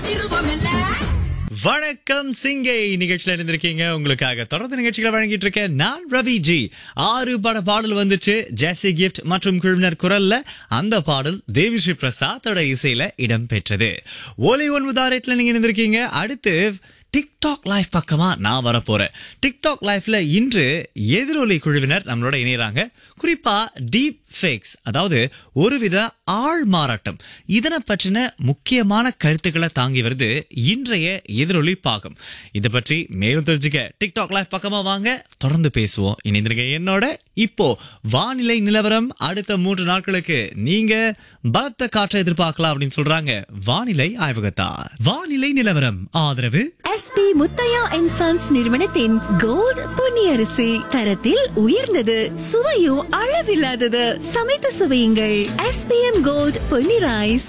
நிருபமில்ல வணக்கம் சிங்கை நிகழ்ச்சியில இருந்திருக்கீங்க உங்களுக்காக தொடர்ந்து நிகழ்ச்சிகளை வழங்கிட்டு இருக்கேன் நான் ரவி ஜி ஆறு பட பாடல் வந்துச்சு ஜெசி கிஃப்ட் மற்றும் குழுவினர் குரல்ல அந்த பாடல் தேவிஸ்ரீ பிரசாத்தோட இசையில இடம்பெற்றது ஒலி ஒன்பதாயிரத்துல நீங்க இருந்திருக்கீங்க அடுத்து டிக்டாக் லைவ் பக்கமா நான் வர போறேன் டிக்டாக் லைவ்ல இன்று எதிரொலி குழுவினர் நம்மளோட இணையறாங்க குறிப்பா டீப் ஃபேக்ஸ் அதாவது ஒருவித ஆள் மாறாட்டம் இதனை பற்றின முக்கியமான கருத்துக்களை தாங்கி வருது இன்றைய எதிரொலி பாகம் இதை பற்றி மேலும் தெரிஞ்சுக்க டிக்டாக் லைவ் பக்கமா வாங்க தொடர்ந்து பேசுவோம் இணைந்திருங்க என்னோட இப்போ வானிலை நிலவரம் அடுத்த மூன்று நாட்களுக்கு நீங்க பலத்த காற்றை எதிர்பார்க்கலாம் அப்படின்னு சொல்றாங்க வானிலை ஆய்வகத்தார் வானிலை நிலவரம் ஆதரவு எஸ்பி முத்தையா அண்ட் சன்ஸ் நிறுவனத்தின் கோல்ட் பொன்னியரிசி தரத்தில் உயர்ந்தது சுவையும் அளவில்லாதது சமைத்து சுவையுங்கள் எஸ்பிஎம் கோல்ட் பொன்னி ரைஸ்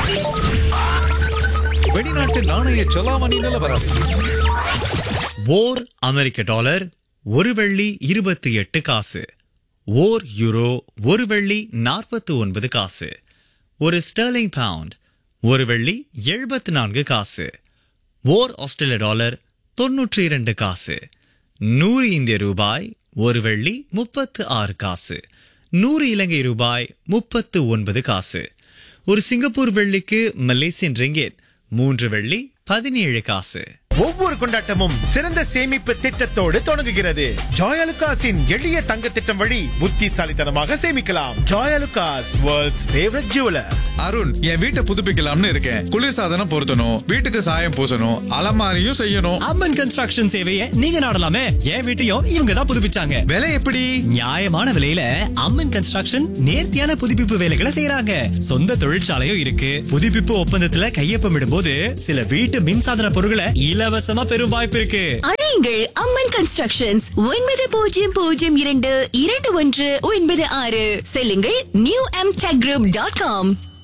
வெளிநாட்டு நாணய செலாவணி நிலவரம் ஓர் அமெரிக்க டாலர் ஒரு வெள்ளி இருபத்தி எட்டு காசு ஓர் யூரோ ஒரு வெள்ளி நாற்பத்தி ஒன்பது காசு ஒரு ஸ்டெர்லிங் பவுண்ட் ஒரு வெள்ளி எழுபத்தி நான்கு காசு ஓர் ஆஸ்திரேலிய டாலர் தொன்னூற்றி இரண்டு காசு நூறு இந்திய ரூபாய் ஒரு வெள்ளி முப்பத்து ஆறு காசு நூறு இலங்கை ரூபாய் முப்பத்து ஒன்பது காசு ஒரு சிங்கப்பூர் வெள்ளிக்கு மலேசியன் ரிங்கெட் மூன்று வெள்ளி பதினேழு காசு ஒவ்வொரு கொண்டாட்டமும் சிறந்த சேமிப்பு திட்டத்தோடு தொடங்குகிறது ஜாயலுகாஸின் எளிய தங்க திட்டம் வழி புத்திசாலித்தனமாக சேமிக்கலாம் Joyalukkas world's favourite jeweller Arun என் வீட்டை புதுப்பிக்கலாம்னு இருக்கேன் குளிர்சாதனம் பொருத்தணும் வீட்டுக்கு சாயம் பூசணும் அலமாரியும் செய்யணும் அம்மன் கன்ஸ்ட்ரக்ஷன் சேவையை நீங்க நாடலாமே என் வீட்டையும் இவங்க தான் புதுப்பிச்சாங்க விலை எப்படி நியாயமான விலையில அம்மன் கன்ஸ்ட்ரக்ஷன் நேர்த்தியான புதுப்பிப்பு வேலைகளை செய்யறாங்க சொந்த தொழிற்சாலையும் இருக்கு புதுப்பிப்பு ஒப்பந்தத்துல கையொப்பமிடும் போது சில வீட்டு மின்சாதன பொருட்களை இலவசமா பெறும் வாய்ப்பு இருக்கு அழையுங்கள் அம்மன் கன்ஸ்ட்ரக்ஷன்ஸ் ஒன்பது பூஜ்ஜியம் பூஜ்ஜியம் இரண்டு இரண்டு ஒன்று ஒன்பது ஆறு செல்லுங்கள் new M tech group dot com